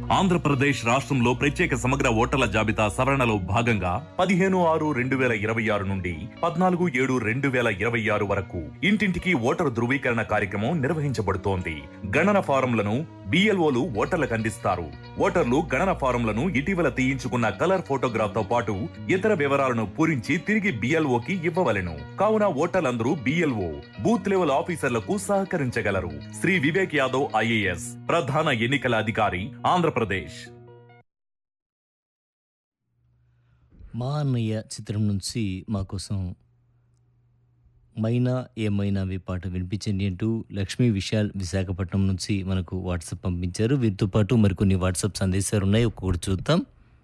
ఆంధ్రప్రదేశ్ రాష్ట్రంలో ప్రత్యేక సమగ్ర ఓటర్ల జాబితా సవరణలో భాగంగా పదిహేను ఆరు రెండు వేల ఇరవై ఆరు నుండి పద్నాలుగు ఏడు రెండు వేల ఇరవై ఆరు వరకు ఇంటింటికి ఓటరు ధృవీకరణ కార్యక్రమం నిర్వహించబడుతోంది గణన ఫారంలను బిఎల్ఓలు ఓటర్లకు అందిస్తారు ఓటర్లు గణన ఫారంలను ఇటీవల తీయించుకున్న కలర్ ఫోటోగ్రాఫ్ తో పాటు ఇతర వివరాలను పూరించి తిరిగి బిఎల్ఓకి ఇవ్వవలెను కావున ఓటర్లందరూ బిఎల్ఓ బూత్ లెవెల్ ఆఫీసర్లకు సహకరించగలరు శ్రీ వివేక్ యాదవ్ ఐఏఎస్ ప్రధాన ఎన్నికల అధికారి ఆంధ్రప్రదేశ్ మా అన్నయ్య చిత్రం నుంచి మా కోసం మైనా ఏమైనావి పాట వినిపించండి అంటూ లక్ష్మీ విశాల్ విశాఖపట్నం నుంచి మనకు వాట్సాప్ పంపించారు వీరితో పాటు మరికొన్ని వాట్సాప్ సందేశాలు ఉన్నాయి ఒక్కొక్కటి చూద్దాం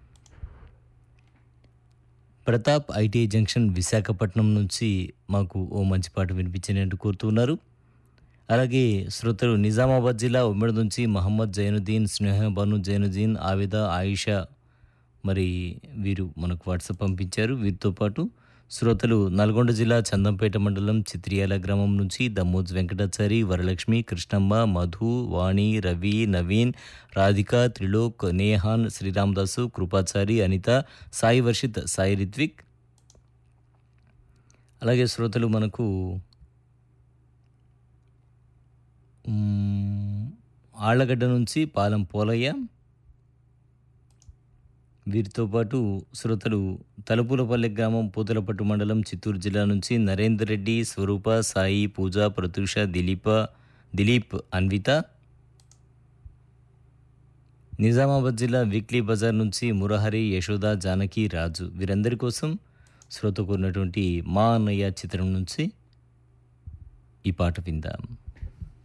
ప్రతాప్ ఐటీఐ జంక్షన్ విశాఖపట్నం నుంచి మాకు ఓ మంచి పాట వినిపించండి అంటూ కోరుతున్నారు అలాగే శ్రోతలు నిజామాబాద్ జిల్లా ఉమ్మడి నుంచి మహమ్మద్ జైనుద్దీన్ స్నేహ బను జైనుద్దీన్ ఆవిద ఆయిషా మరి వీరు మనకు వాట్సాప్ పంపించారు వీరితో పాటు శ్రోతలు నల్గొండ జిల్లా చందంపేట మండలం చిత్రియాల గ్రామం నుంచి దమ్మోజ్ వెంకటాచారి వరలక్ష్మి కృష్ణమ్మ మధు వాణి రవి నవీన్ రాధిక త్రిలోక్ నేహాన్ శ్రీరామదాసు కృపాచారి అనిత సాయి వర్షిత్ సాయి రిత్విక్ అలాగే శ్రోతలు మనకు మ్మ్, ఆళ్లగడ్డ నుంచి పాలెం పోలయ్య వీరితో పాటు శ్రోతలు తలుపులపల్లి గ్రామం పూతలపట్టు మండలం చిత్తూరు జిల్లా నుంచి నరేందర్ రెడ్డి స్వరూప సాయి పూజ ప్రతూష దిలీప దిలీప్ అన్విత నిజామాబాద్ జిల్లా వీక్లీ బజార్ నుంచి మురహరి యశోద జానకి రాజు వీరందరి కోసం శ్రోత కోరినటువంటి మా అన్నయ్య చిత్రం నుంచి ఈ పాట విందాం